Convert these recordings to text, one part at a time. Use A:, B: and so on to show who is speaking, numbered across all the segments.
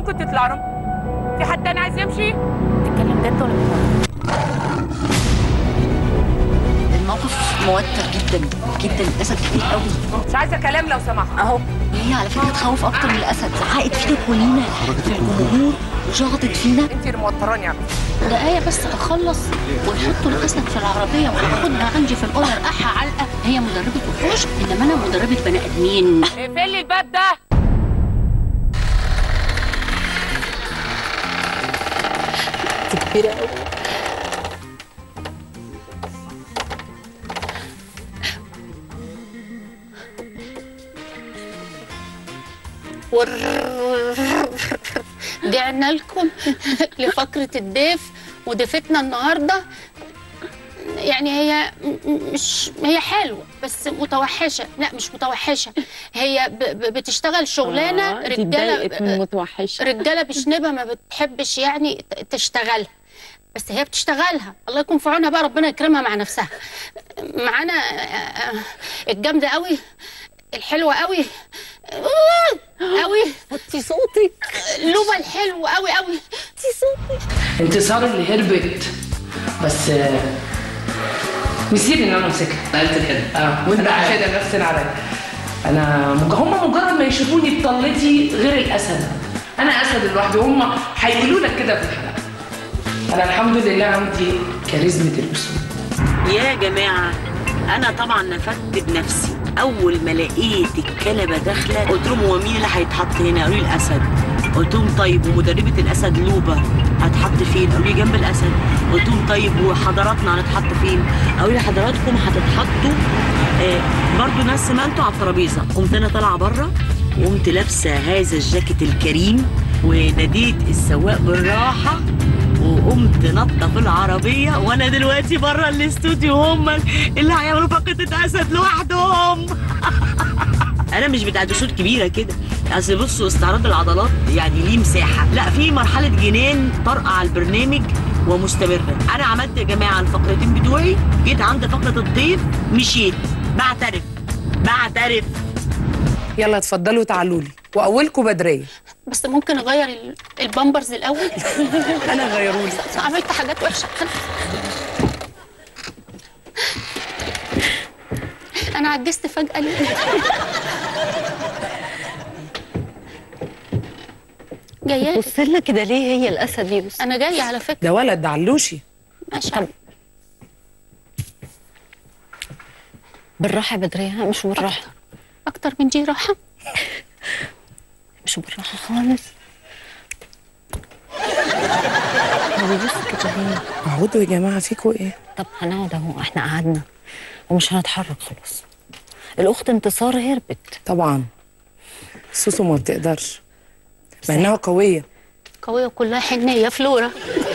A: ممكن تطلعوا في حد تاني عايز يمشي
B: تتكلم جد ولا بتهزر؟
C: الموقف موتر جدا جدا الاسد كتير قوي
A: مش عايزه كلام لو سمحت
B: اهو
C: هي على فكره تخوف اكتر من الاسد زعقت فينا كلنا في الجمهور وشخطت فينا
A: انت اللي موتراني يا عم
D: دقايق بس اخلص ويحطوا الاسد في العربيه وهاخدها عندي في الاوضه ارقعها علقه هي مدربه وحوش انما انا مدربه بني ادمين
A: اقفل لي الباب ده
B: كبيره قوي
D: جعنا لكم لفقره الضيف وضيفتنا النهارده يعني هي م- مش هي حلوه بس متوحشه لا مش متوحشه هي ب- ب- بتشتغل شغلانه
B: آه، دي اتضايقت من
D: رجاله
B: متوحشه
D: رجاله بشنبه ما بتحبش يعني ت- تشتغلها بس هي بتشتغلها الله يكون في عونها بقى ربنا يكرمها مع نفسها معانا آه، آه، الجامده قوي الحلوه قوي آه، قوي
B: وطي صوتك
D: لوبا الحلو قوي قوي
B: وطي صوتك
E: انتصار اللي هربت بس آه، نسيت ان انا امسكها
F: قلت الحلو
E: اه
F: وانت
E: انا
F: عارف.
E: حاجه نفسي عليا انا مج... هم مجرد ما يشوفوني بطلتي غير الاسد انا اسد لوحدي هم هيقولوا لك كده في الحلقه انا الحمد لله عندي كاريزمه الاسود
G: يا جماعة أنا طبعا نفدت بنفسي أول ما لقيت الكلبة داخلة قلت لهم هو مين اللي هيتحط هنا؟ قالوا لي الأسد قلت لهم طيب ومدربة الأسد لوبة هتحط فين؟ قالوا لي جنب الأسد قلت لهم طيب وحضراتنا هنتحط فين؟ قالوا لي حضراتكم هتتحطوا آه برضو نفس ما انتوا على الترابيزة قمت أنا طالعة بره وقمت لابسة هذا الجاكيت الكريم وناديت السواق بالراحة وقمت نطة في العربية وانا دلوقتي بره الاستوديو هم اللي هيعملوا فقرة اسد لوحدهم انا مش بتاعت صوت كبيرة كده اصل بصوا استعراض العضلات يعني ليه مساحة لا في مرحلة جنان طارئة على البرنامج ومستمرة انا عملت يا جماعة الفقرتين بتوعي جيت عند فقرة الضيف مشيت بعترف بعترف
E: يلا اتفضلوا تعالوا لي واولكم بدريه
D: بس ممكن اغير ال- البامبرز الاول
E: انا غيروا لي
D: عملت حاجات وحشه انا عجزت فجاه ليه جايه
B: بص لنا كده ليه هي الاسد يوسف
D: انا جايه على فكره
E: ده ولد ده علوشي
D: ماشي
B: بالراحه يا بدريه ها، مش بالراحه
D: اكتر من دي راحه
B: مش بالراحه خالص هو بيبص كده ليه
E: اقعدوا يا جماعه فيكوا ايه
B: طب هنقعد اهو احنا قعدنا ومش هنتحرك خلاص الاخت انتصار هربت
E: طبعا سوسو ما بتقدرش مع انها قويه
D: قويه كلها حنيه فلورا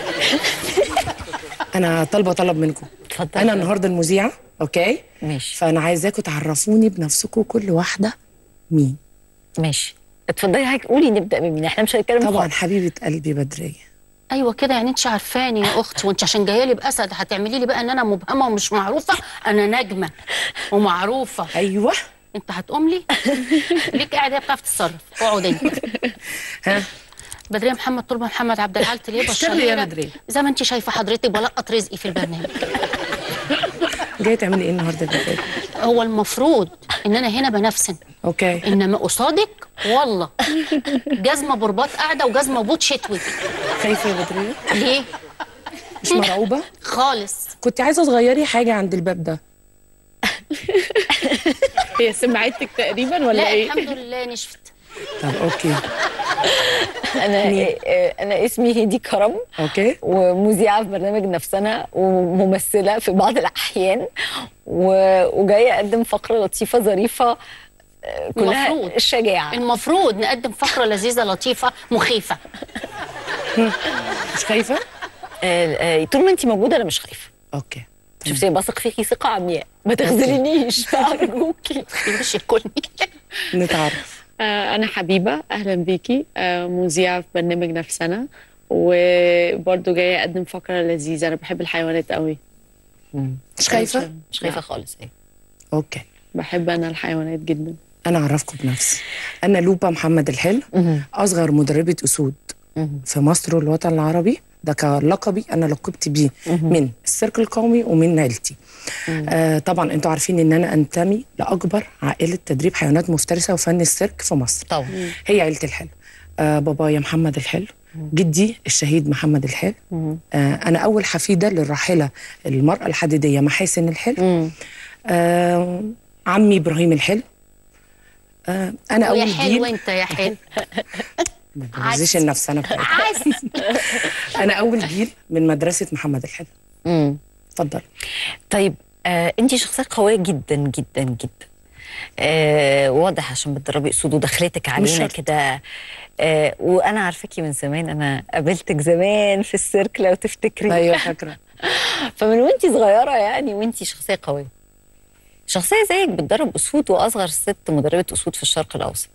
E: انا طالبه طلب منكم
B: اتفضل
E: انا النهارده المذيعه اوكي
B: ماشي
E: فانا عايزاكم تعرفوني بنفسكم كل واحده مين
B: ماشي اتفضلي هيك قولي نبدا بمين احنا مش هنتكلم
E: طبعا
B: خالص.
E: حبيبه قلبي بدريه
D: ايوه كده يعني انت عارفاني يا اختي وانت عشان جايه لي باسد هتعملي لي بقى ان انا مبهمه ومش معروفه انا نجمه ومعروفه
E: ايوه
D: انت هتقوم لي ليك قاعد هي بتعرف تتصرف اقعد انت
E: ها
D: بدريه محمد طلبه محمد عبد العال تليبه
E: اشتغلي يا
D: الشهيره
E: بدرية.
D: زي ما انت شايفه حضرتك بلقط رزقي في البرنامج
E: جايه تعملي ايه النهارده يا بدريه
D: هو المفروض ان انا هنا بنفسن
E: اوكي
D: انما قصادك والله جزمه برباط قاعده وجزمه بوت شتوي
E: خايفه يا بدريه
D: ليه
E: مش مرعوبه
D: خالص
E: كنت عايزه تغيري حاجه عند الباب ده
B: هي سمعتك تقريبا ولا
D: لا
B: ايه
D: الحمد لله نشفت
E: طب اوكي
B: انا آه، انا اسمي هدي كرم
E: اوكي
B: ومذيعه في برنامج نفسنا وممثله في بعض الاحيان و- وجايه اقدم فقره لطيفه ظريفه آه، كلها
D: المفروض.
B: الشجاعه
D: المفروض نقدم فقره لذيذه لطيفه مخيفه
E: مش خايفه
B: آه، آه، طول ما انت موجوده انا مش خايفه
E: اوكي
B: شفتي بثق فيكي ثقه عمياء ما تخذلنيش ارجوكي
D: مش الكل
E: نتعرف
H: آه، أنا حبيبة أهلا بيكي آه، مذيعة في برنامج نفسنا وبرضه جاية أقدم فقرة لذيذة أنا بحب الحيوانات قوي
E: مش خايفه
B: مش خايفه خالص ايه
E: اوكي
H: بحب أنا الحيوانات جدا
E: انا اعرفكم بنفسي انا لوبا محمد الحلو اصغر مدربه اسود في مصر والوطن العربي ده كلقبي انا لقبت بيه من السيرك القومي ومن عيلتي آه طبعا انتوا عارفين ان انا انتمي لاكبر عائله تدريب حيوانات مفترسه وفن السيرك في مصر
B: طبعا
E: هي عيله الحلو آه بابايا محمد الحلو جدي الشهيد محمد الحلو آه انا اول حفيده للراحله المراه الحديديه محاسن الحلو آه عمي ابراهيم الحلو آه انا
D: ويا
E: اول
D: حلو
E: جيل
D: انت يا حلو
E: ما تبوظيش النفس انا بتاعتي.
D: عسل
E: انا اول جيل من مدرسه محمد الحلو
B: مم.
E: اتفضل
B: طيب آه انت شخصيه قويه جدا جدا جدا آه واضح عشان بتدربي اسود ودخلتك علينا
E: شرط.
B: كده آه وانا عارفاكي من زمان انا قابلتك زمان في السيرك لو تفتكري
E: ايوه فاكره
B: فمن وانت صغيره يعني وانت شخصيه قويه شخصيه زيك بتدرب اسود واصغر ست مدربه اسود في الشرق الاوسط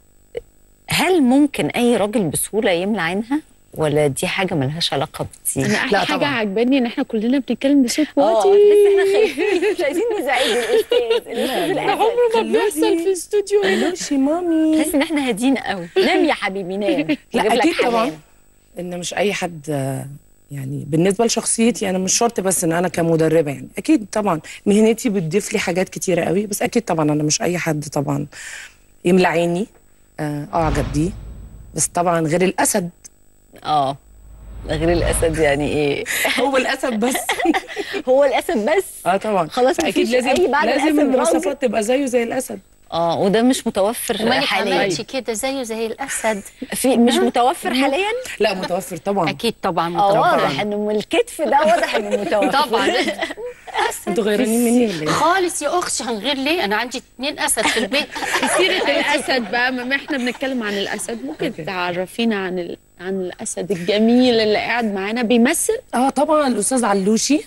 B: هل ممكن اي راجل بسهوله يملى عينها ولا دي حاجه ملهاش علاقه بدي
H: انا احلى
E: لا
H: حاجه
E: طبعاً.
H: عجباني ان احنا كلنا بنتكلم بصوت
B: اه
H: واطي
B: بس احنا خايفين مش عايزين نزعج الاستاذ الاستاذ
H: ده
B: الأسد.
H: عمره ما بيحصل في استوديو هنا
E: لوشي مامي
B: تحس ان احنا هادين قوي نام يا حبيبي نام
E: لا
B: يجيب لك
E: اكيد
B: حنان.
E: طبعا ان مش اي حد آه، يعني بالنسبه لشخصيتي انا مش شرط بس ان انا كمدربه يعني اكيد طبعا مهنتي بتضيف لي حاجات كتيره قوي بس اكيد طبعا انا مش اي حد طبعا يملى عيني آه، اعجب بيه بس طبعا غير الاسد
B: اه غير الاسد يعني ايه
E: هو الاسد بس
B: هو الاسد بس
E: اه طبعا
B: خلاص
E: اكيد
B: مفيش
E: لازم
B: أي بعد
E: لازم
B: الأسد راجل.
E: المواصفات تبقى زيه زي الاسد
B: اه وده مش متوفر
D: مالك
B: حاليا
D: عملتي كده زيه زي الاسد
B: في مش متوفر حاليا
E: لا متوفر طبعا
D: اكيد طبعا
B: اه
D: متوفر
B: واضح انه من الكتف ده واضح انه متوفر
D: طبعا
E: انتوا غيرانين مني ولا ايه؟
D: خالص يا اختي هنغير ليه انا عندي اتنين اسد في البيت
H: سيرة الأسد بقى ما احنا بنتكلم عن الأسد ممكن تعرفينا عن ال... عن الأسد الجميل اللي قاعد معانا بيمثل
E: اه طبعا الاستاذ علوشي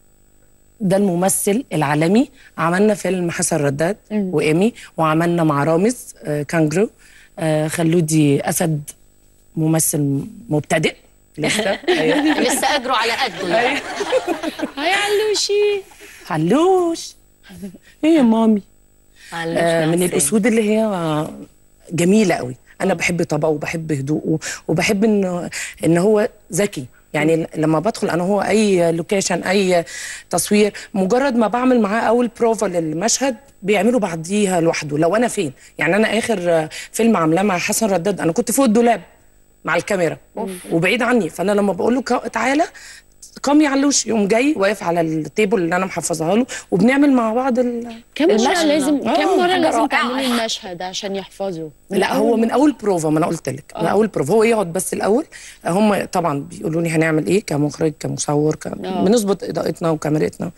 E: ده الممثل العالمي عملنا فيلم حسن رداد وايمي وعملنا مع رامز آه كانجرو آه خلودي اسد ممثل مبتدئ لسه أيوة.
D: لسه اجره على قده يعني.
H: هاي علوشي
E: علوش ايه يا مامي
B: معلش
E: آه من
B: نعسان.
E: الاسود اللي هي آه، جميله قوي انا بحب طبعه وبحب هدوءه وبحب انه ان هو ذكي يعني لما بدخل انا هو اي لوكيشن اي تصوير مجرد ما بعمل معاه اول بروفا للمشهد بيعملوا بعديها لوحده لو انا فين يعني انا اخر آه، فيلم عاملاه مع حسن رداد انا كنت فوق الدولاب مع الكاميرا وبعيد عني فانا لما بقول له كا- تعالى قام يعلوش يقوم جاي واقف على التيبل اللي انا محفظاها له وبنعمل مع بعض ال...
H: كم مرة
B: المشهد.
H: لازم
E: آه،
H: كم مرة
B: حاجة
H: لازم
B: رائعة.
H: تعملي المشهد عشان يحفظه
E: لا هو من اول بروفا ما انا قلت لك من اول بروفا هو يقعد بس الاول هم طبعا بيقولوا لي هنعمل ايه كمخرج كمصور ك...
H: آه.
E: بنظبط اضاءتنا وكاميرتنا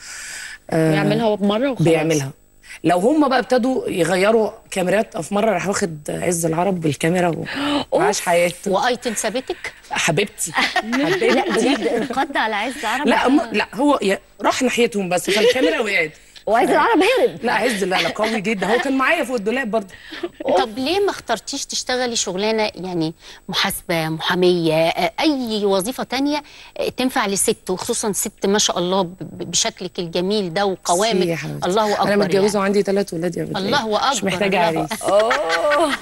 E: آه
H: يعملها بمرة وخلاص
E: بيعملها لو هم بقى ابتدوا يغيروا كاميرات في مره راح واخد عز العرب بالكاميرا وعاش حياته
D: وايتن ثابتك
E: حبيبتي
B: لا
E: حبيبتي
B: بجد انقض على عز العرب
E: لا م... لا هو ي... راح ناحيتهم بس فالكاميرا وقعت
B: وعز العرب هرب
E: لا عز لا لا قوي جدا هو كان معايا فوق الدولاب برضه
D: طب ليه ما اخترتيش تشتغلي شغلانه يعني محاسبه محاميه آه، اي وظيفه تانية آه، تنفع لست وخصوصا ست ما شاء الله ب- ب- بشكلك الجميل ده
E: ميرسي
D: وقوامك
E: يا حبيبتي.
D: الله اكبر
E: انا متجوزه
D: يعني.
E: وعندي ثلاث ولاد يا بنتي
D: الله
E: مش
D: أكبر،
E: محتاجه
D: الله
E: عريس
B: اوه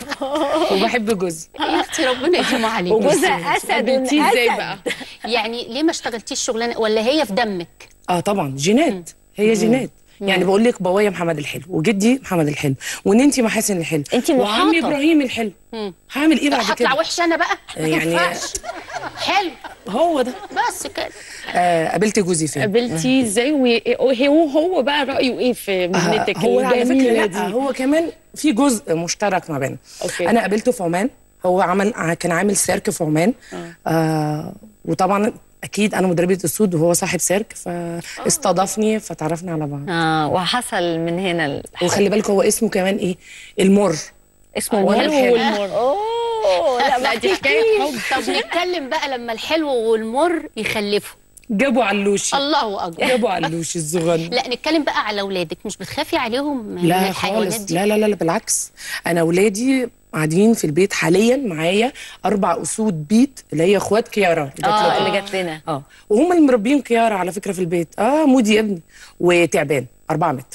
E: وبحب جوزي
D: يا اختي ربنا يديمه عليك
B: وجوزها اسد
H: قابلتيه ازاي
B: أسد.
H: بقى؟
D: يعني ليه ما اشتغلتيش شغلانه ولا هي في دمك
E: اه طبعا جينات هي جينات يعني بقول لك بابايا محمد الحلو وجدي محمد الحلو وننتي محاسن الحلو
B: انتي
E: وعمي
B: محاطة.
E: ابراهيم الحلو هعمل ايه بعد
D: هطلع
E: كده
D: وحشه انا بقى ما
E: يعني-
D: ينفعش. حلو
E: هو ده
D: بس كده
E: آه قابلت جوزي فين
H: قابلتيه ازاي وهو هو بقى رأيه ايه في مهنتك
E: هو على فكره
H: الجميلة
E: لا
H: دي؟
E: هو كمان في جزء مشترك ما بيننا
H: أوكي.
E: انا قابلته في عمان هو عمل كان عامل سيرك في عمان آه وطبعا اكيد انا مدربه السود وهو صاحب سيرك فاستضافني فتعرفنا على بعض
B: اه وحصل من هنا ال-
E: وخلي بالك هو اسمه كمان ايه المر
B: اسمه
E: وأنا
B: الحلو
E: الحلو.
B: والمر اوه لا
H: لا دي حكاية حب
D: طب نتكلم بقى لما الحلو والمر يخلفوا
E: جابوا علوشي
D: الله اكبر
E: جابوا علوشي الصغنن
D: لا نتكلم بقى على اولادك مش بتخافي عليهم من
E: لا
D: الحيوانات
E: خالص
D: دي
E: لا لا لا لا بالعكس انا اولادي قاعدين في البيت حاليا معايا اربع اسود بيت اللي هي اخوات كيارا اللي جات
B: اه
E: لكم.
B: اللي جات لنا
E: اه وهم اللي مربيين كيارا على فكره في البيت اه مودي يا ابني وتعبان 4 متر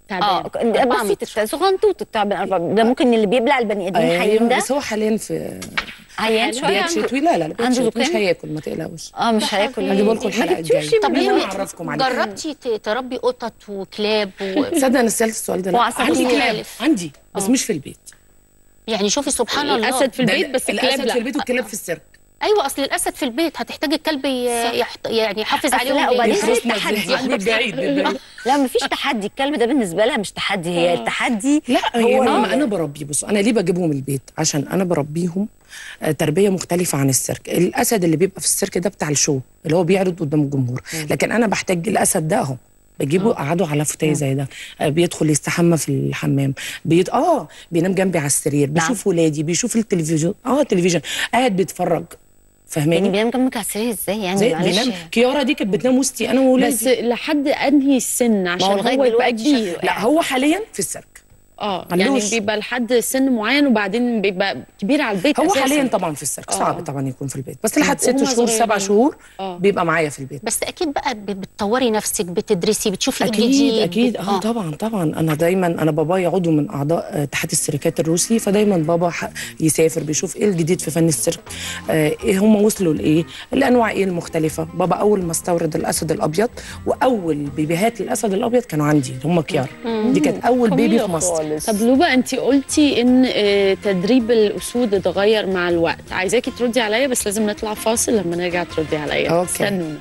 B: اه
H: تعبان
B: بس تت- صغنطوط التعبان ده ممكن اللي بيبلع البني ادمين حيين ده
F: بس هو حاليا في
B: عيان شويه
F: بيت
B: عنده
F: شتوي لا لا بيت
B: عنده
F: شتوي مش
B: زكام؟
F: هياكل ما تقلقوش
B: اه مش هياكل
F: هجيب لكم
B: ما
F: الحلقه
B: جبتوش
F: الجايه
D: طب ليه
F: أنا
D: ما
F: اعرفكم عليه
D: جربتي ت- تربي قطط وكلاب و...
F: تصدق انا سالت السؤال ده لا
B: وعسل
F: عندي
D: مختلف.
F: كلاب عندي بس
D: آه.
F: مش في البيت
D: يعني شوفي سبحان الله
H: الاسد في
F: ده
H: البيت بس الكلاب
F: الاسد
H: لا
F: في البيت والكلاب في السيرك
D: ايوه اصل الاسد في البيت هتحتاج الكلب ي- يحت... يعني يحافظ
B: أصل
D: عليهم
B: لا،
D: ليه؟
B: وبعدين
F: يحرسنا
B: في تحدي.
F: ازاي من بعيد من بعيد
B: لا مفيش تحدي الكلب ده بالنسبه لها مش تحدي هي التحدي
F: لا
B: هو
F: يا ماما
B: ال-
F: انا بربي بص انا ليه بجيبهم البيت عشان انا بربيهم آه، تربيه مختلفه عن السيرك الاسد اللي بيبقى في السيرك ده بتاع الشو اللي هو بيعرض قدام الجمهور لكن انا بحتاج الاسد ده اهو بجيبه اقعده على فتايه زي ده آه، بيدخل يستحمى في الحمام بيت اه بينام جنبي على السرير بيشوف ولادي بيشوف التلفزيون اه التلفزيون قاعد بيتفرج
B: يعني
F: فاهماني
B: بينام جنبك على السرير ازاي يعني
F: زي
B: معلش
F: بينام كيارا دي كانت بتنام وسطي انا وولادي
H: بس لحد انهي السن عشان
B: هو لغاية
H: هو يبقى
B: دلوقتي
H: كبير
B: شكله
F: لا هو حاليا في السيرك
H: اه يعني
F: ملوش.
H: بيبقى لحد سن معين وبعدين بيبقى كبير على البيت
F: هو
H: أساساً.
F: حاليا طبعا في السيرك
H: آه.
F: صعب طبعا يكون في البيت بس لحد
H: هم
F: ست شهور سبع
H: صغيرين.
F: شهور
H: آه.
F: بيبقى معايا في البيت
D: بس اكيد بقى ب- بتطوري نفسك بتدرسي بتشوفي إيه
F: اكيد
D: الجديد
F: اكيد اه طبعا طبعا انا دايما انا بابايا عضو من اعضاء آه، اتحاد السيركات الروسي فدايما بابا ح- يسافر بيشوف ايه الجديد في فن السيرك آه، ايه هم وصلوا لايه الانواع ايه المختلفه بابا اول ما استورد الاسد الابيض واول بيبيهات الاسد الابيض كانوا عندي هم كيار دي كانت اول بيبي في مصر
H: طب لوبا انت قلتي ان آه، تدريب الاسود اتغير مع الوقت عايزاكي تردي عليا بس لازم نطلع فاصل لما نرجع تردي عليا
F: أوكي.
H: استنونا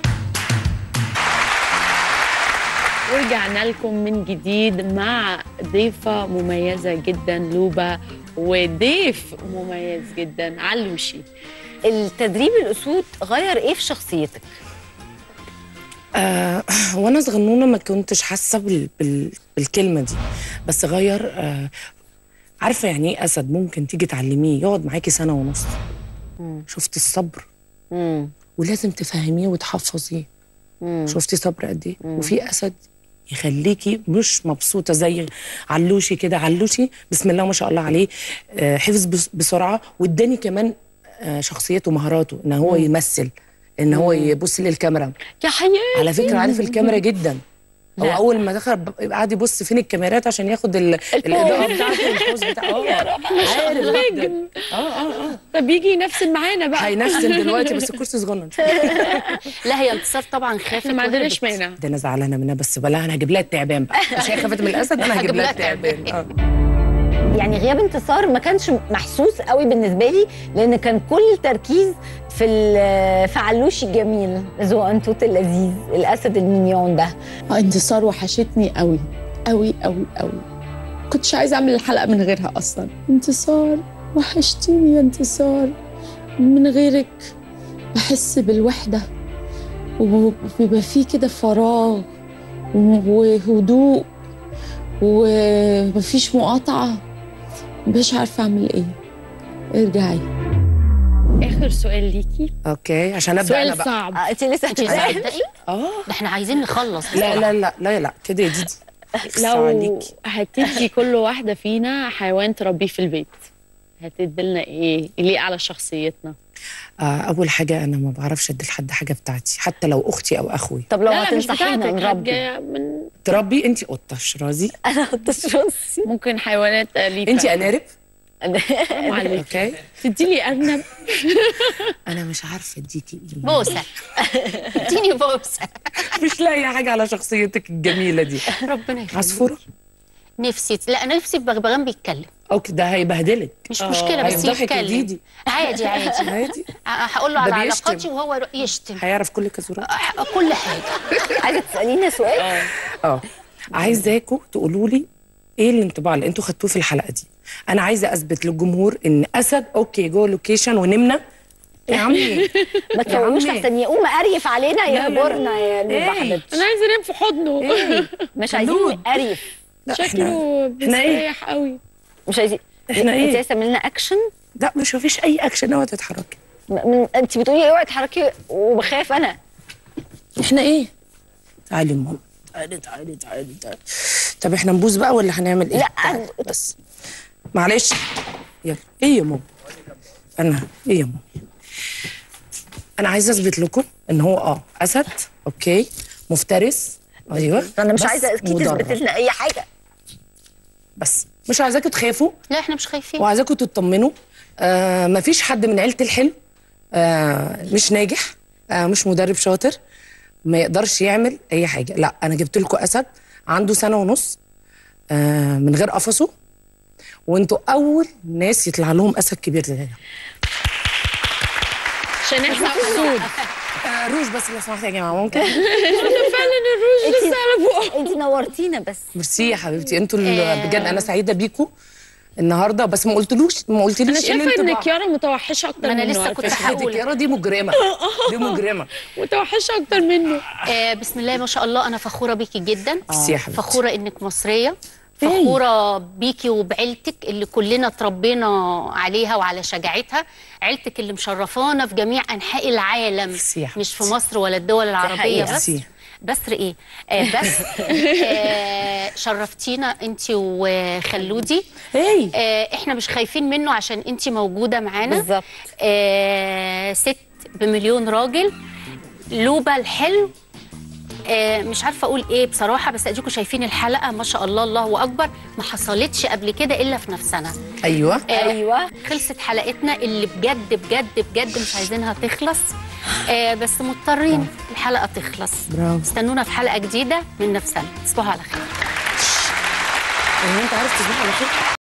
H: ورجعنا لكم من جديد مع ضيفة مميزة جدا لوبا وضيف مميز جدا علوشي
B: التدريب الاسود غير ايه في شخصيتك
F: آه وانا صغنونه ما كنتش حاسه بال بال بالكلمه دي بس غير آه عارفه يعني ايه اسد ممكن تيجي تعلميه يقعد معاكي سنه ونص شفتي الصبر
B: امم
F: ولازم تفهميه وتحفظيه شفتي صبر قد ايه وفي اسد يخليكي مش مبسوطه زي علوشي كده علوشي بسم الله ما شاء الله عليه آه، حفظ بس- بسرعه واداني كمان آه، شخصيته ومهاراته ان هو يمثل ان هو يبص للكاميرا
H: يا حياتي
F: على فكره عارف الكاميرا جدا هو
B: لا.
F: اول ما دخل ب- يبقى قاعد يبص فين الكاميرات عشان ياخد ال- الاضاءه بتاعته والبوز بتاعه اه عارف جدا اه اه اه
H: طب يجي ينفسن معانا بقى
F: هينفسن دلوقتي بس الكرسي صغنن
D: لا هي انتصار طبعا خافت
H: احنا ما عندناش
D: وهربت.
H: مانع
F: ده انا زعلانه منها بس بلاها انا هجيب لها التعبان بقى مش هي خافت من الاسد انا هجيب لها التعبان اه
B: يعني غياب انتصار ما كانش محسوس قوي بالنسبه لي لان كان كل التركيز في ال- في علوشي الجميل زوانتوت اللذيذ الاسد المينيون ده
I: آه، انتصار وحشتني قوي قوي قوي قوي كنتش عايزه اعمل الحلقه من غيرها اصلا انتصار وحشتيني يا انتصار من غيرك بحس بالوحده وبيبقى فيه كده فراغ وهدوء ومفيش مقاطعه مش عارفه اعمل ايه ارجعي
H: اخر سؤال ليكي
F: اوكي عشان ابدا انا
H: سؤال
F: بقى
H: صعب
B: آه، انت لسه
D: انت
B: هتبدأي؟
D: تصدقي
F: اه
D: ده احنا عايزين نخلص
F: لا لا لا لا لا كده يا ديدي
H: لو
F: عليكي.
H: هتدي كل واحده فينا حيوان تربيه في البيت هتدي لنا ايه يليق على شخصيتنا
F: آه اول حاجه انا ما بعرفش ادي لحد حاجه بتاعتي حتى لو اختي او اخوي
B: طب لو
H: لا لا مش
B: هتنصحينا
H: بتاعتك
B: نربي
H: حاجة من
F: تربي انت قطه شرازي
B: انا قطش راسي
H: ممكن حيوانات أليفة
F: انت انارب
H: حرام عليك
F: اوكي
H: تدي لي ارنب
F: انا مش عارفه اديكي ايه
D: بوسه اديني بوسه
F: مش لاقيه حاجه على شخصيتك الجميله دي
D: ربنا يخليك
F: عصفوره
D: نفسي لا نفسي بغبغان بيتكلم
F: اوكي ده هيبهدلك
D: مش مشكله بس
F: هيفضحك يا
D: يتكلم
F: ديدي
D: عادي عادي
F: عادي
D: ه- هقول له
F: ده
D: على
F: بيشتم.
D: علاقاتي وهو يرو- يشتم
F: هيعرف كل كزورات
D: أح- كل حاجه
B: عايزه تسالينا سؤال
F: اه عايزاكوا تقولوا لي ايه الانطباع اللي انتوا خدتوه في الحلقه دي انا عايزه اثبت للجمهور ان اسد اوكي جوه لوكيشن ونمنا يا عمي
B: ما تفوقوش
F: عمي.
B: لحسن يقوم قريف علينا
F: لا، لا، لا.
B: يهبرنا يا لوبا
F: إيه؟
B: حبيبتي
H: انا عايزه انام في حضنه
B: مش عايزين
F: خلود.
B: قريف
F: لا احنا
H: شكله
F: إحنا إيه؟
H: بيستريح قوي
B: مش عايزين
F: إحنا إيه؟
B: انت عايزه تعملي لنا اكشن
F: لا مش مفيش اي اكشن اوعي تتحركي
B: م- من... انت بتقولي اوعي تحركي وبخاف انا
F: احنا ايه تعالي ماما تعالي تعالي تعالي تعالي طب احنا نبوس بقى ولا هنعمل ايه
B: لا،
F: تعالي بس معلش يلا ايه يا ماما انا ايه يا ماما انا عايزه اثبت لكم ان هو اه اسد اوكي مفترس ايوه
B: انا مش
F: بس
B: عايزه اكيد
F: مدرب.
B: تثبت لنا اي حاجه
F: بس مش عايزاكم تخافوا
D: لا احنا مش خايفين
F: وعايزاكم تطمنوا آه مفيش حد من عيله الحلم آه مش ناجح آه مش مدرب شاطر ما يقدرش يعمل اي حاجه لا انا جبت لكم اسد عنده سنه ونص آه من غير قفصه وانتوا اول ناس يطلع لهم اسد كبير زي ده
H: عشان احنا اسود
F: آه روج بس لو سمحت يا جماعه ممكن
H: فعلا الروج لسه على بقه
B: انت نورتينا بس
F: ميرسي يا حبيبتي انتوا اللي بجد انا سعيده بيكم النهارده بس ما قلتلوش ما
H: انا
F: قلتليش ايه
H: شايفه ان
F: الانطباع
H: كيارا متوحشه اكتر
D: ما أنا
H: منه
D: لسه
H: على
D: كنت
H: فكرة.
D: هقول.
F: كيارا دي مجرمه دي مجرمه
H: متوحشه اكتر منه
D: آه بسم الله ما شاء الله انا فخوره بيكي جدا
F: ميرسي يا حبيبتي.
D: فخوره انك مصريه فخوره بيكي وبعيلتك اللي كلنا اتربينا عليها وعلى شجاعتها عيلتك اللي مشرفانا في جميع انحاء العالم
F: ميرسي يا
D: مش في
F: حبيبتي.
D: مصر ولا الدول العربيه
B: حقيقة.
D: بس
F: ميرسي.
D: بسر ايه آه بس آه شرفتينا انت وخلودي
F: هي
D: آه احنا مش خايفين منه عشان انت موجوده معانا
B: بالظبط.
D: آه ست بمليون راجل لوبا الحلو آه مش عارفه اقول ايه بصراحه بس اديكم شايفين الحلقه ما شاء الله الله اكبر ما حصلتش قبل كده الا في نفسنا
F: ايوه
D: آه
B: ايوه
D: خلصت حلقتنا اللي بجد بجد بجد مش عايزينها تخلص آه بس مضطرين الحلقه تخلص
F: برافو.
D: استنونا في حلقه جديده من نفسنا تصبحوا على خير
F: يعني انت عارف تصبح على خير